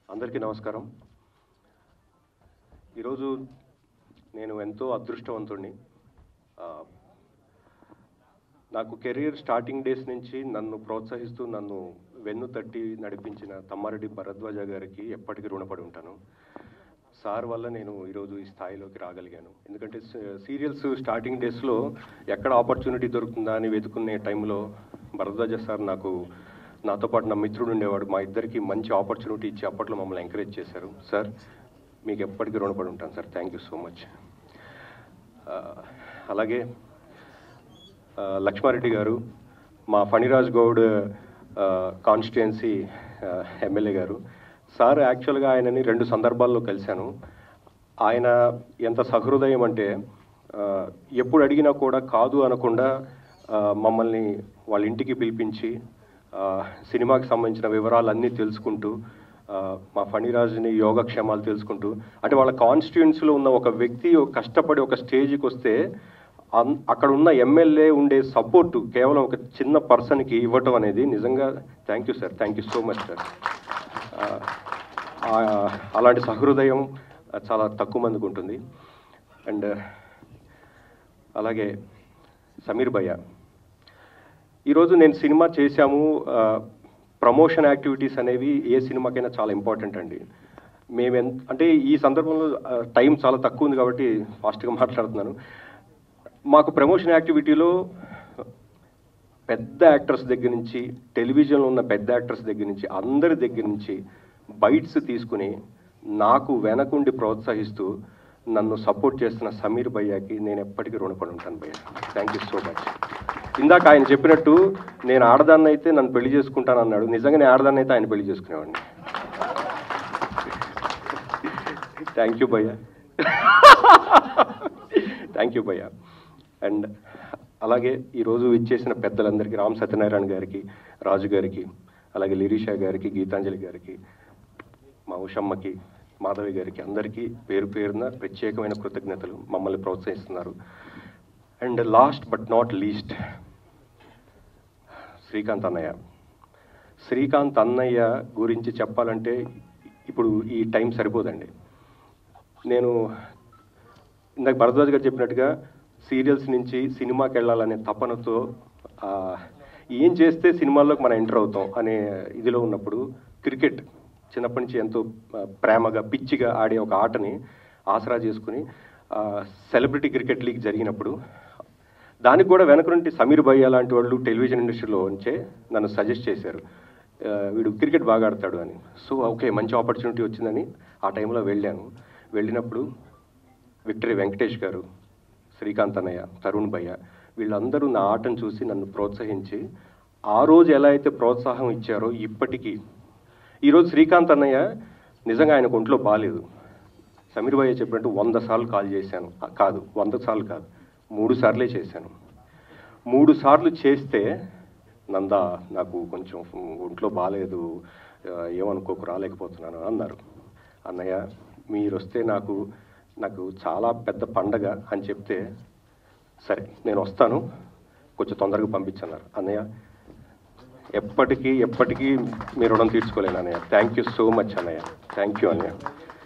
అందరికీ నమస్కారం ఈరోజు నేను ఎంతో అదృష్టవంతుడిని ఆ, నాకు కెరీర్ స్టార్టింగ్ డేస్ నుంచి నన్ను ప్రోత్సహిస్తూ నన్ను వెన్ను తట్టి నడిపించిన తమ్మారెడ్డి భరద్వాజ గారికి ఎప్పటికీ రుణపడి ఉంటాను సార్ వల్ల నేను ఈరోజు ఈ స్థాయిలోకి రాగలిగాను ఎందుకంటే సీరియల్స్ స్టార్టింగ్ డేస్లో ఎక్కడ ఆపర్చునిటీ దొరుకుతుందా అని వెతుకునే టైంలో భరద్వాజ సార్ నాకు నాతో పాటు నా మిత్రుడు ఉండేవాడు మా ఇద్దరికి మంచి ఆపర్చునిటీ ఇచ్చి అప్పట్లో మమ్మల్ని ఎంకరేజ్ చేశారు సార్ మీకు ఎప్పటికీ రుణపడి ఉంటాను sir thank you so much అలాగే ఆ, లక్ష్మారెడ్డి గారు మా ఫణిరాజ్ గౌడ్ కాన్స్టిట్యుయెన్సీ ఎమ్మెల్యే గారు సార్ యాక్చువల్గా ఆయనని రెండు సందర్భాల్లో కలిశాను ఆయన ఎంత సహృదయం అంటే ఆ, ఎప్పుడు అడిగినా కూడా కాదు అనకుండా ఆ, మమ్మల్ని వాళ్ళ ఇంటికి పిలిపించి ఆ, సినిమాకి సంబంధించిన వివరాలన్నీ తెలుసుకుంటూ ఆ, మా ఫణిరాజుని యోగక్షేమాలు తెలుసుకుంటూ అంటే వాళ్ళ కాన్స్టిట్యుయెన్సీలో ఉన్న ఒక వ్యక్తి కష్టపడి ఒక స్టేజ్కి వస్తే అన్- అక్కడ ఉన్న ఎమ్మెల్యే ఉండే సపోర్ట్ కేవలం ఒక చిన్న పర్సన్కి ఇవ్వటం అనేది నిజంగా thank you sir thank you so much sir అలాంటి సహృదయం ఆ, చాలా తక్కువ మందికి ఉంటుంది అండ్ అలాగే సమీర్ భయ్య ఈరోజు నేను సినిమా చేశాము ఆ, ప్రమోషన్ యాక్టివిటీస్ అనేవి ఏ సినిమాకైనా చాలా ఇంపార్టెంట్ అండి మేము ఎంత అంటే ఈ సందర్భంలో ఆ, టైం చాలా తక్కువ ఉంది కాబట్టి ఫాస్ట్గా మాట్లాడుతున్నాను మాకు ప్రమోషన్ యాక్టివిటీలో పెద్ద యాక్టర్స్ దగ్గర నుంచి టెలివిజన్లో ఉన్న పెద్ద యాక్టర్స్ దగ్గర నుంచి అందరి దగ్గర నుంచి బైట్స్ తీసుకుని నాకు వెనకుండి ప్రోత్సహిస్తూ నన్ను సపోర్ట్ చేస్తున్న సమీర్ భయ్యాకి నేను ఎప్పటికీ రుణపడి ఉంటాను భయ్య థ్యాంక్ యూ సో మచ్ ఇందాక ఆయన చెప్పినట్టు నేను ఆడదాన్ని అయితే నన్ను పెళ్లి చేసుకుంటాను అన్నాడు నిజంగా నేను ఆడదాన్ని అయితే ఆయన పెళ్లి చేసుకునేవాడిని థ్యాంక్ యూ భయ్య థ్యాంక్ యూ భయ్య అండ్ అలాగే ఈరోజు ఇచ్చేసిన పెద్దలందరికీ రామ్ సత్యనారాయణ గారికి రాజు గారికి అలాగే లిరీషా గారికి గీతాంజలి గారికి మా ఉషమ్మకి మాధవి గారికి అందరికీ పేరు పేరున ప్రత్యేకమైన కృతజ్ఞతలు మమ్మల్ని ప్రోత్సహిస్తున్నారు and last but not least Srikanth అన్నయ్య శ్రీకాంత్ అన్నయ్య గురించి చెప్పాలంటే ఇప్పుడు ఈ టైం సరిపోదండి నేను ఇందాక భరద్వాజ్ గారు చెప్పినట్టుగా సీరియల్స్ నుంచి సినిమాకి వెళ్ళాలనే తపనతో ఆ, ఏం చేస్తే సినిమాల్లోకి మనం ఎంటర్ అవుతాం అనే ఇదిలో ఉన్నప్పుడు క్రికెట్ చిన్నప్పటి నుంచి ఎంతో ఆ, ప్రేమగా పిచ్చిగా ఆడే ఒక ఆటని ఆసరా చేసుకుని ఆ, సెలబ్రిటీ క్రికెట్ లీగ్ జరిగినప్పుడు దానికి కూడా వెనక నుండి సమీర్ భయ్య లాంటి వాళ్ళు టెలివిజన్ ఇండస్ట్రీలో ఉంచే నన్ను సజెస్ట్ చేశారు ఆ, వీడు క్రికెట్ బాగా ఆడతాడు అని సో ఓకే మంచి ఆపర్చునిటీ వచ్చిందని ఆ టైంలో వెళ్ళాను వెళ్ళినప్పుడు విక్టరీ వెంకటేష్ గారు శ్రీకాంత్ అన్నయ్య తరుణ్ భయ్య వీళ్ళందరూ నా ఆటను చూసి నన్ను ప్రోత్సహించి ఆ రోజు ఎలా అయితే ప్రోత్సాహం ఇచ్చారో ఇప్పటికీ ఈరోజు శ్రీకాంత్ అన్నయ్య నిజంగా ఆయనకు ఒంట్లో బాగాలేదు సమీర్ భయ్య చెప్పినట్టు వంద సార్లు కాల్ చేశాను ఆ, కాదు వంద సార్లు కాదు మూడు సార్లే చేశాను మూడు సార్లు చేస్తే నందా నాకు కొంచెం ఒంట్లో బాగాలేదు ఆ, ఏమనుకోకు రాలేకపోతున్నాను అన్నారు అన్నయ్య మీరు వస్తే నాకు నాకు చాలా పెద్ద పండగ అని చెప్తే సరే నేను వస్తాను కొంచెం తొందరగా పంపించన్నారు అన్నయ్య ఎప్పటికీ ఎప్పటికీ మీ రుణం తీర్చుకోలేను అన్నయ్య థ్యాంక్ యూ సో మచ్ అన్నయ్య థ్యాంక్ యూ అన్నయ్య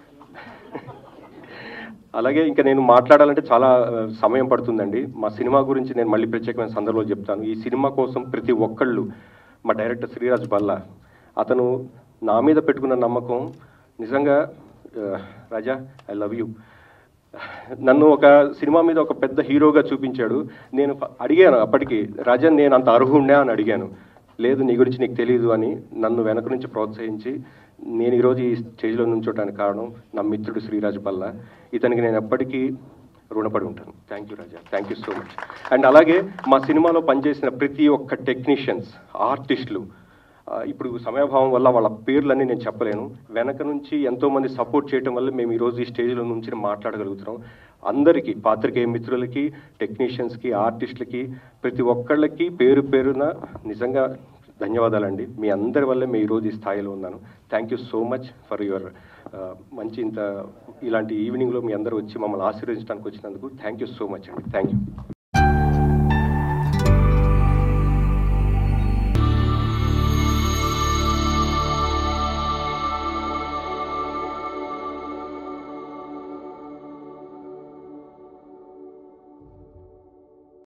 అలాగే ఇంకా నేను మాట్లాడాలంటే చాలా ఆ, సమయం పడుతుందండి మా సినిమా గురించి నేను మళ్ళీ ప్రత్యేకమైన సందర్భంలో చెప్తాను ఈ సినిమా కోసం ప్రతి ఒక్కళ్ళు మా డైరెక్టర్ శ్రీరాజ్ బల్లా అతను నా మీద పెట్టుకున్న నమ్మకం నిజంగా ఆ, రాజా ఐ లవ్ యూ నన్ను ఒక సినిమా మీద ఒక పెద్ద హీరోగా చూపించాడు నేను ఫ- అడిగాను అప్పటికి రాజా నేను అంత అర్హుండా అని అడిగాను లేదు నీ గురించి నీకు తెలియదు అని నన్ను వెనక నుంచి ప్రోత్సహించి నేను ఈరోజు ఈ స్టేజ్లో నుంచోటానికి కారణం నా మిత్రుడు శ్రీరాజ్ బల్లా ఇతనికి నేను ఎప్పటికీ రుణపడి ఉంటాను thank you Raja thank you so much and అలాగే మా సినిమాలో పనిచేసిన ప్రతి ఒక్క టెక్నీషియన్స్ ఆర్టిస్టులు ఆ, ఇప్పుడు సమయభావం వల్ల వాళ్ళ పేర్లన్నీ నేను చెప్పలేను వెనక నుంచి ఎంతో మంది సపోర్ట్ చేయడం వల్ల మేము ఈరోజు ఈ స్టేజ్లో నుంచి మాట్లాడగలుగుతున్నాం అందరికీ పాత్రికేయ మిత్రులకి టెక్నీషియన్స్కి ఆర్టిస్టులకి ప్రతి ఒక్కళ్ళకి పేరు పేరున నిజంగా ధన్యవాదాలండి మీ అందరి వల్లే మీ ఈరోజు ఈ స్థాయిలో ఉన్నాను thank you so much for your మంచి ఇంత ఇలాంటి ఈవినింగ్లో మీ అందరూ వచ్చి మమ్మల్ని ఆశీర్వదించడానికి వచ్చినందుకు థ్యాంక్ యూ సో మచ్ అండి థ్యాంక్ యూ